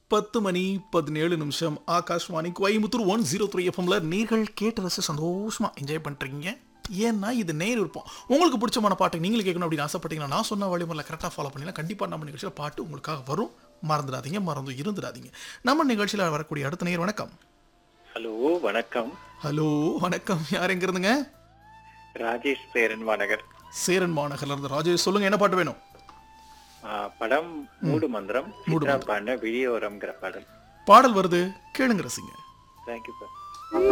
பத்து மணி பதினேழு நிமிஷம் Akashvani Coimbatore one zero three எஃப்எம்ல நீங்கள் கேட்டு ரசிச்சு சந்தோஷமா என்ஜாய் பண்றீங்க ஏன்னா இது நேர் இருப்போம் உங்களுக்கு பிடிச்சமான பாட்டு நீங்களும் கேட்கணும் அப்படின்னு ஆசைப்பட்டீங்கன்னா நான் சொன்ன வழிமுறையில் கரெக்டாக ஃபாலோ பண்ணினா கண்டிப்பாக நம்ம நிகழ்ச்சியில் பாட்டு உங்களுக்காக வரும் மறந்துடாதீங்க மறந்து இருந்துடாதீங்க நம்ம நிகழ்ச்சியில் வரக்கூடிய அடுத்த நேர் வணக்கம் ஹலோ வணக்கம் ஹலோ வணக்கம் யார் எங்க இருந்துங்க ராஜேஷ் பேரன் மாநகர் சேரன் மாநகர்ல இருந்து ராஜேஷ் சொல்லுங்க என்ன பாட்டு வேணும் ஆ, படம் மூடு மந்திரம் சித்ரா பாண்ட விழியோரம்ங்கிற பாடல் பாடல் வருது கேளுங்க ரசிங்க தேங்க்யூ சார்